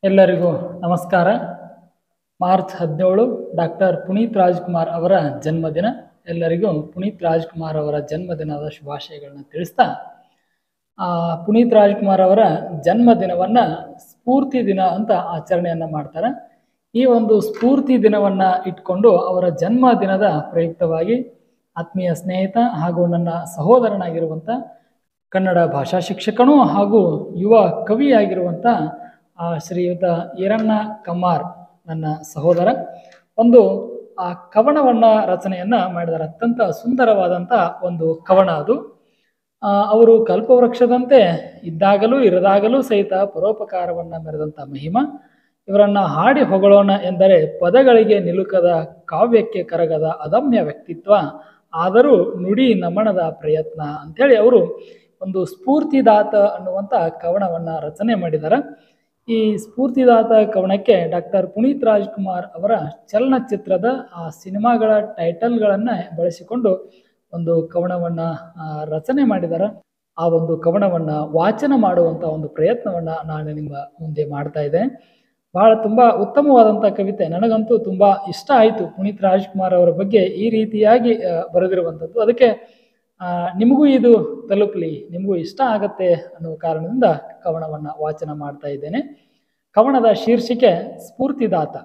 ಎಲ್ಲರಿಗೂ ನಮಸ್ಕಾರ ಮಾರ್ಚ್ ಹದಿನೇಳು ಡಾಕ್ಟರ್ ಪುನೀತ್ ರಾಜ್ಕುಮಾರ್ ಅವರ ಜನ್ಮದಿನ ಎಲ್ಲರಿಗೂ ಪುನೀತ್ ರಾಜ್ಕುಮಾರ್ ಅವರ ಜನ್ಮದಿನದ ಶುಭಾಶಯಗಳನ್ನ ತಿಳಿಸ್ತಾ ಆ, ಪುನೀತ್ ರಾಜ್ಕುಮಾರ್ ಅವರ ಜನ್ಮದಿನವನ್ನ ಸ್ಫೂರ್ತಿ ದಿನ ಅಂತ ಆಚರಣೆಯನ್ನ ಮಾಡ್ತಾರೆ ಈ ಒಂದು ಸ್ಫೂರ್ತಿ ದಿನವನ್ನ ಇಟ್ಕೊಂಡು ಅವರ ಜನ್ಮದಿನದ ಪ್ರಯುಕ್ತವಾಗಿ ಆತ್ಮೀಯ ಸ್ನೇಹಿತ ಹಾಗೂ ನನ್ನ ಸಹೋದರನಾಗಿರುವಂಥ ಕನ್ನಡ ಭಾಷಾ ಶಿಕ್ಷಕನೂ ಹಾಗೂ ಯುವ ಕವಿಯಾಗಿರುವಂಥ ಆ, ಶ್ರೀಯುತ ಈರಣ್ಣ ಕಮ್ಮಾರ್ ನನ್ನ ಸಹೋದರ ಒಂದು ಆ ಕವನವನ್ನ ರಚನೆಯನ್ನ ಮಾಡಿದ್ದಾರೆ ಅತ್ಯಂತ ಸುಂದರವಾದಂಥ ಒಂದು ಕವನ ಅದು ಆ, ಅವರು ಕಲ್ಪವೃಕ್ಷದಂತೆ ಇದ್ದಾಗಲೂ ಇರದಾಗಲೂ ಸಹಿತ ಪರೋಪಕಾರವನ್ನ ಮೆರೆದಂಥ ಮಹಿಮ ಇವರನ್ನ ಹಾಡಿ ಹೊಗಳೋಣ ಎಂದರೆ ಪದಗಳಿಗೆ ನಿಲುಕದ ಕಾವ್ಯಕ್ಕೆ ಕರಗದ ಅದಮ್ಯ ವ್ಯಕ್ತಿತ್ವ ಆದರೂ ನುಡಿ ನಮನದ ಪ್ರಯತ್ನ ಅಂಥೇಳಿ ಅವರು ಒಂದು ಸ್ಫೂರ್ತಿದಾತ ಅನ್ನುವಂಥ ಕವನವನ್ನ ರಚನೆ ಮಾಡಿದ್ದಾರೆ ಈ ಸ್ಫೂರ್ತಿದಾತ ಕವನಕ್ಕೆ ಡಾಕ್ಟರ್ ಪುನೀತ್ ರಾಜ್ಕುಮಾರ್ ಅವರ ಚಲನಚಿತ್ರದ ಆ ಸಿನಿಮಾಗಳ ಟೈಟಲ್ಗಳನ್ನ ಬಳಸಿಕೊಂಡು ಒಂದು ಕವನವನ್ನ ಆ, ರಚನೆ ಮಾಡಿದ್ದಾರೆ ಆ ಒಂದು ಕವನವನ್ನ ವಾಚನ ಮಾಡುವಂತ ಒಂದು ಪ್ರಯತ್ನವನ್ನ ನಾನು ನಿಮ್ಮ ಮುಂದೆ ಮಾಡ್ತಾ ಇದ್ದೆ ಬಹಳ ತುಂಬಾ ಉತ್ತಮವಾದಂಥ ಕವಿತೆ ನನಗಂತೂ ತುಂಬಾ ಇಷ್ಟ ಆಯಿತು ಪುನೀತ್ ರಾಜ್ಕುಮಾರ್ ಅವರ ಬಗ್ಗೆ ಈ ರೀತಿಯಾಗಿ ಆ, ಬರೆದಿರುವಂಥದ್ದು ಅದಕ್ಕೆ ಆ, ನಿಮಗೂ ಇದು ತಲುಪಲಿ ನಿಮಗೂ ಇಷ್ಟ ಆಗತ್ತೆ ಅನ್ನುವ ಕಾರಣದಿಂದ ಕವನವನ್ನ ವಾಚನ ಮಾಡ್ತಾ ಇದ್ದೇನೆ ಕವನದ ಶೀರ್ಷಿಕೆ ಸ್ಫೂರ್ತಿದಾತ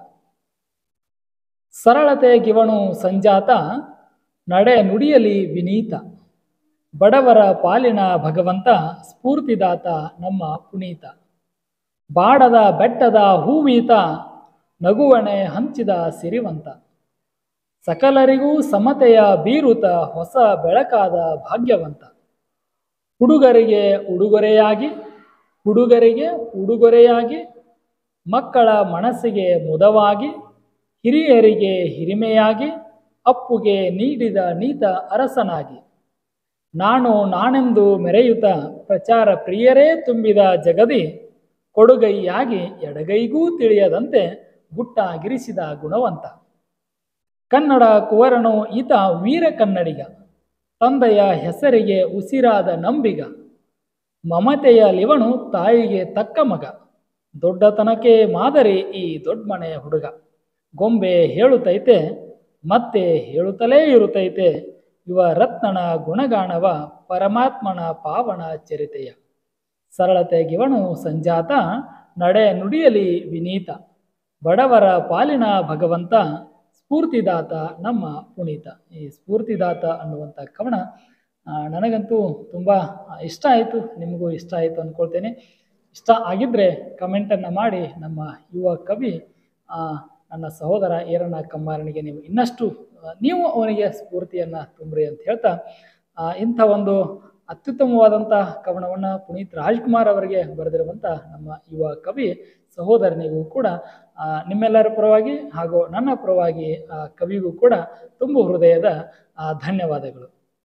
ಸರಳತೆ ಗಿವಣು ಸಂಜಾತ ನಡೆ ನುಡಿಯಲಿ ವಿನೀತ ಬಡವರ ಪಾಲಿನ ಭಗವಂತ ಸ್ಫೂರ್ತಿದಾತ ನಮ್ಮ ಪುನೀತ ಬಾಡದ ಬೆಟ್ಟದ ಹೂವೀತ ನಗುವಣೆ ಹಂಚಿದ ಸಿರಿವಂತ ಸಕಲರಿಗೂ ಸಮತೆಯ ಬೀರುತ ಹೊಸ ಬೆಳಕಾದ ಭಾಗ್ಯವಂತ ಹುಡುಗರಿಗೆ ಉಡುಗೊರೆಯಾಗಿ ಹುಡುಗರಿಗೆ ಉಡುಗೊರೆಯಾಗಿ ಮಕ್ಕಳ ಮನಸ್ಸಿಗೆ ಮುದವಾಗಿ ಹಿರಿಯರಿಗೆ ಹಿರಿಮೆಯಾಗಿ ಅಪ್ಪುಗೆ ನೀಡಿದ ನೀತ ಅರಸನಾಗಿ ನಾನು ನಾನೆಂದು ಮೆರೆಯುತ್ತ ಪ್ರಚಾರ ಪ್ರಿಯರೇ ತುಂಬಿದ ಜಗದಿ ಕೊಡುಗೈಯಾಗಿ ಎಡಗೈಗೂ ತಿಳಿಯದಂತೆ ಗುಟ್ಟಾಗಿರಿಸಿದ ಗುಣವಂತ ಕನ್ನಡ ಕುವರನು ಈತ ವೀರ ಕನ್ನಡಿಗ ತಂದೆಯ ಹೆಸರಿಗೆ ಉಸಿರಾದ ನಂಬಿಗ ಮಮತೆಯ ಲಿವಣು ತಾಯಿಗೆ ತಕ್ಕ ಮಗ ದೊಡ್ಡತನಕ್ಕೆ ಮಾದರಿ ಈ ದೊಡ್ಡಮನೆಯ ಹುಡುಗ ಗೊಂಬೆ ಹೇಳುತ್ತೈತೆ ಮತ್ತೆ ಹೇಳುತ್ತಲೇ ಇರುತ್ತೈತೆ ಇವ ರತ್ನನ ಗುಣಗಾಣವ ಪರಮಾತ್ಮನ ಪಾವನ ಚರಿತೆಯ ಸರಳತೆ ಗಿವಣು ಸಂಜಾತ ನಡೆ ನುಡಿಯಲಿ ವಿನೀತ ಬಡವರ ಪಾಲಿನ ಭಗವಂತ ಸ್ಫೂರ್ತಿದಾತ ನಮ್ಮ ಪುನೀತ ಈ ಸ್ಫೂರ್ತಿದಾತ ಅನ್ನುವಂಥ ಕವನ ಆ, ನನಗಂತೂ ತುಂಬ ಇಷ್ಟ ಆಯಿತು ನಿಮಗೂ ಇಷ್ಟ ಆಯಿತು ಅಂದ್ಕೊಳ್ತೇನೆ ಇಷ್ಟ ಆಗಿದ್ದರೆ ಕಮೆಂಟನ್ನು ಮಾಡಿ ನಮ್ಮ ಯುವ ಕವಿ ಆ, ನನ್ನ ಸಹೋದರ ಈರಣ್ಣ ಕಮ್ಮಾರನಿಗೆ ನೀವು ಇನ್ನಷ್ಟು ಆ, ನೀವು ಅವನಿಗೆ ಸ್ಫೂರ್ತಿಯನ್ನು ತುಂಬ್ರಿ ಅಂತ ಹೇಳ್ತಾ ಆ, ಇಂಥ ಒಂದು ಅತ್ಯುತ್ತಮವಾದಂಥ ಕವನವನ್ನು ಪುನೀತ್ ರಾಜ್ಕುಮಾರ್ ಅವರಿಗೆ ಬರೆದಿರುವಂಥ ನಮ್ಮ ಯುವ ಕವಿ ಸಹೋದರನಿಗೂ ಕೂಡ ಆ, ನಿಮ್ಮೆಲ್ಲರ ಪರವಾಗಿ ಹಾಗೂ ನನ್ನ ಪರವಾಗಿ ಆ ಕವಿಗೂ ಕೂಡ ತುಂಬು ಹೃದಯದ ಆ, ಧನ್ಯವಾದಗಳು